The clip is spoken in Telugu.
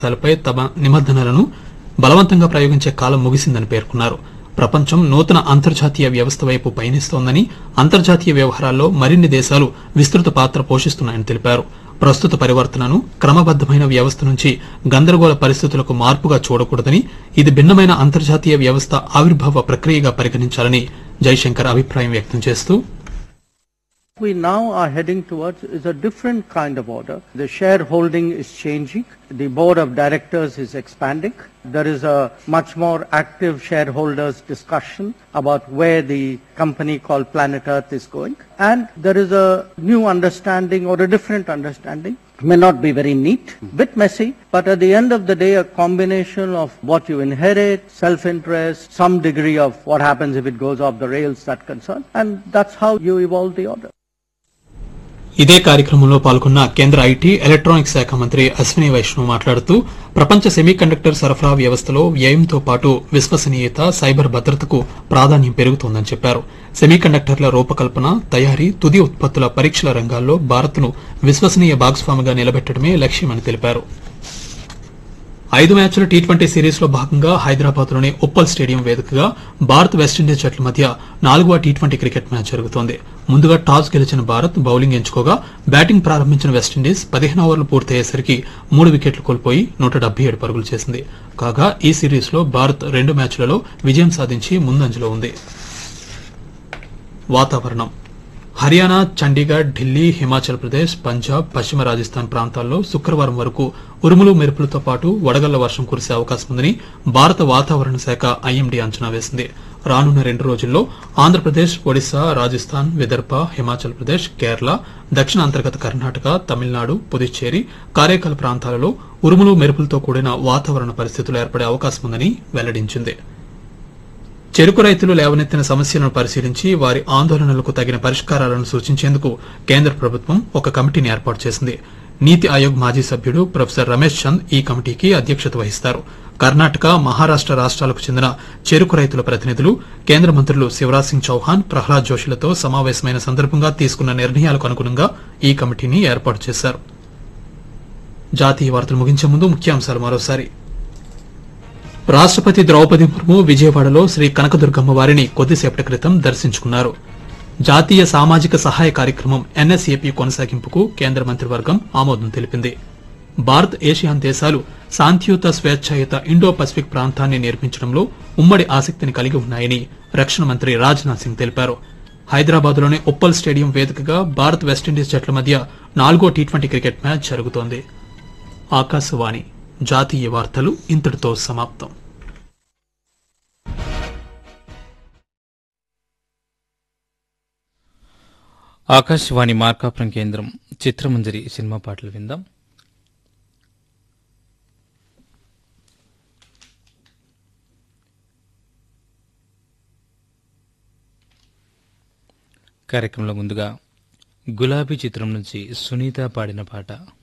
తలపై తమ నిబంధనలను బలవంతంగా ప్రయోగించే కాలం ముగిసిందని పేర్కొన్నారు ప్రపంచం నూతన అంతర్జాతీయ వ్యవస్థ వైపు పయనిస్తోందని అంతర్జాతీయ వ్యవహారాల్లో మరిన్ని దేశాలు విస్తృత పాత్ర పోషిస్తున్నాయని తెలిపారు ప్రస్తుత పరివర్తనను క్రమబద్దమైన వ్యవస్థ నుంచి గందరగోళ పరిస్థితులకు మార్పుగా చూడకూడదని ఇది భిన్నమైన అంతర్జాతీయ వ్యవస్థ ఆవిర్భావ ప్రక్రియగా పరిగణించాలని జైశంకర్ అభిప్రాయం వ్యక్తం చేస్తూ we now are heading towards is a different kind of order. The shareholding is changing. The board of directors is expanding. There is a much more active shareholders discussion about where the company called Planet Earth is going. And there is a new understanding or a different understanding. May not be very neat, bit messy, but at the end of the day, a combination of what you inherit, self-interest, some degree of what happens if it goes off the rails, that concern, and that's how you evolve the order. ఇదే కార్యక్రమంలో పాల్గొన్న కేంద్ర ఐటీ ఎలక్ట్రానిక్స్ శాఖ మంత్రి అశ్విని వైష్ణవ్ మాట్లాడుతూ ప్రపంచ సెమీకండక్టర్ సరఫరా వ్యవస్థలో వ్యయంతో పాటు విశ్వసనీయత సైబర్ భద్రతకు ప్రాధాన్యం పెరుగుతోందని చెప్పారు సెమీకండక్టర్ల రూపకల్పన తయారీ తుది ఉత్పత్తుల పరీక్షల రంగాల్లో భారత్ను విశ్వసనీయ భాగస్వామిగా నిలబెట్టడమే లక్ష్యమని తెలిపారు ఐదు మ్యాచ్ల టీ ట్వంటీ సిరీస్ లో భాగంగా హైదరాబాద్ లోని ఉప్పల్ స్టేడియం వేదికగా భారత్ వెస్టిండీస్ జట్ల మధ్య నాలుగవ టీ ట్వంటీ క్రికెట్ మ్యాచ్ జరుగుతోంది ముందుగా టాస్ గెలిచిన భారత్ బౌలింగ్ ఎంచుకోగా బ్యాటింగ్ ప్రారంభించిన వెస్టిండీస్ పదిహేను ఓవర్లు పూర్తయ్యేసరికి మూడు వికెట్లు కోల్పోయి నూట డెబ్బై ఏడు పరుగులు చేసింది కాగా ఈ సిరీస్ లో భారత్ రెండు మ్యాచ్లలో విజయం సాధించి ముందంజలో ఉంది వాతావరణం హర్యానా చండీగఢ్ ఢిల్లీ హిమాచల్ ప్రదేశ్ పంజాబ్ పశ్చిమ రాజస్థాన్ ప్రాంతాల్లో శుక్రవారం వరకు ఉరుములు మెరుపులతో పాటు వడగళ్ల వర్షం కురిసే అవకాశం ఉందని భారత వాతావరణ శాఖ ఐఎండీ అంచనా వేసింది రానున్న రెండు రోజుల్లో ఆంధ్రప్రదేశ్ ఒడిశా రాజస్థాన్ విదర్భ హిమాచల్ ప్రదేశ్ కేరళ దక్షిణ అంతర్గత కర్ణాటక తమిళనాడు పుదుచ్చేరి కారైకాల్ ప్రాంతాలలో ఉరుములు మెరుపులతో కూడిన వాతావరణ పరిస్థితులు ఏర్పడే అవకాశం ఉందని వెల్లడించింది చెరుకు రైతులు లేవనెత్తిన సమస్యలను పరిశీలించి వారి ఆందోళనలకు తగిన పరిష్కారాలను సూచించేందుకు కేంద్ర ప్రభుత్వం ఒక కమిటీని ఏర్పాటు చేసింది నీతి ఆయోగ్ మాజీ సభ్యుడు ప్రొఫెసర్ రమేష్ చంద్ ఈ కమిటీకి అధ్యక్షత వహిస్తారు కర్ణాటక మహారాష్ట రాష్ట్రాలకు చెందిన చెరుకు రైతుల ప్రతినిధులు కేంద్ర మంత్రులు శివరాజ్ సింగ్ చౌహాన్ ప్రహ్లాద్ జోషిలతో సమావేశమైన సందర్భంగా తీసుకున్న నిర్ణయాలకు అనుగుణంగా ఈ కమిటీని ఏర్పాటు చేశారు జాతీయ వార్తలు ముగించే ముందు ముఖ్యాంశాలు మరోసారి రాష్ట్రపతి ద్రౌపది ముర్ము విజయవాడలో శ్రీ కనకదుర్గమ్మ వారిని కొద్దిసేపటి క్రితం దర్శించుకున్నారు జాతీయ సామాజిక సహాయ కార్యక్రమం ఎన్ఎస్ఏపీ కొనసాగింపుకు కేంద్ర మంత్రివర్గం ఆమోదం తెలిపింది భారత్ ఏషియాన్ దేశాలు శాంతియుత స్వేచ్ఛాయుత ఇండో పసిఫిక్ ప్రాంతాన్ని నిర్మించడంలో ఉమ్మడి ఆసక్తిని కలిగి ఉన్నాయని రక్షణ మంత్రి రాజ్నాథ్ సింగ్ తెలిపారు హైదరాబాద్లోని ఉప్పల్ స్టేడియం వేదికగా భారత్ వెస్టిండీస్ జట్ల మధ్య నాలుగో టీ ట్వంటీ క్రికెట్ మ్యాచ్ జరుగుతోంది ఆకాశవాణి జాతీయ వార్తలు ఇంతటితో సమాప్తం ఆకాశవాణి మార్కాపురం కేంద్రం చిత్రమంజరి సినిమా పాటలు విందాం కార్యక్రమంలో ముందుగా గులాబీ చిత్రం నుంచి సునీత పాడిన పాట